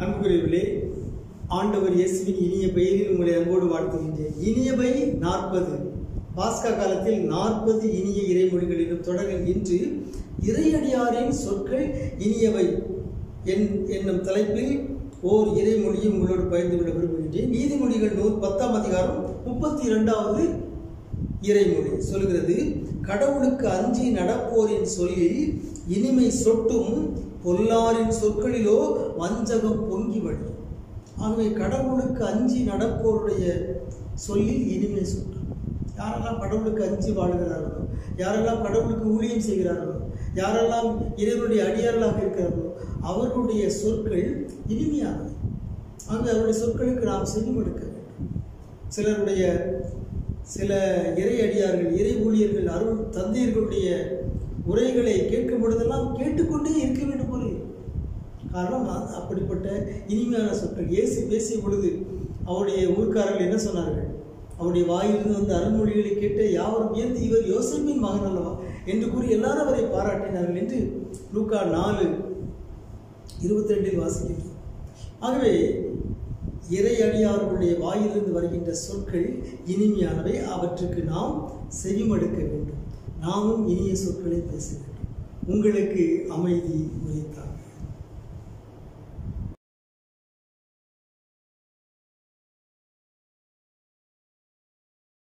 அன்புக்குரியவர்களே ஆண்டவர் இயேசுவின் இனிய பெயரில் உங்களை அன்போடு வாழ்த்துகின்றேன் இனியவை நாற்பது பாஸ்கா காலத்தில் நாற்பது இனிய இறைமொழிகளிலும் தொடரில் இன்று இறையடியாரின் சொற்கள் இனியவை என் என்னும் தலைப்பில் ஓர் இறைமொழியை உங்களோடு பகிர்ந்து விட விரும்புகின்றேன் நீதிமொழிகள் நூல் பத்தாம் அதிகாரம் முப்பத்தி இரண்டாவது இறைமொழி சொல்கிறது கடவுளுக்கு அஞ்சி நடப்போரின் சொல்லில் இனிமை சொட்டும் பொல்லாரின் சொற்களிலோ வஞ்சகம் பொங்கி வழியும் ஆகவே கடவுளுக்கு அஞ்சி நடப்போருடைய சொல்லில் இனிமை சொட்டும் யாரெல்லாம் கடவுளுக்கு அஞ்சி வாழ்கிறார்களோ யாரெல்லாம் கடவுளுக்கு ஊழியம் செய்கிறார்களோ யாரெல்லாம் இறைவனுடைய அடியார்களாக இருக்கிறார்களோ அவர்களுடைய சொற்கள் இனிமையானவை ஆகவே அவருடைய சொற்களுக்கு நாம் செவிமடுக்க வேண்டும் சிலருடைய சில இறை அடியார்கள் இறை ஊழியர்கள் அருள் தந்தையர்களுடைய உரைகளை கேட்கும் பொழுதெல்லாம் கேட்டுக்கொண்டே இருக்க வேண்டும் போல இருக்கும். காரணம் அது அப்படிப்பட்ட இனிமையான சொற்கள் இயேசு பேசிய பொழுது அவருடைய ஊர்க்காரர்கள் என்ன சொன்னார்கள் அவருடைய வாயிலிருந்து வந்த அருள்மொழிகளை கேட்டு யாவரும் வியந்து இவர் யோசேப்பின் மகன் அல்லவா என்று கூறி எல்லாரும் அவரை பாராட்டினார்கள் என்று லூக்கா நாலு இருபத்தி ரெண்டில் வாசிக்கிறோம் ஆகவே இறை அடியார்களுடைய வாயிலிருந்து வருகின்ற சொற்கள் இனிமையானவை அவற்றுக்கு நாம் செவிமடுக்க வேண்டும் நாமும் இனிய சொற்களை பேச வேண்டும் உங்களுக்கு அமைதி உரைத்தாங்க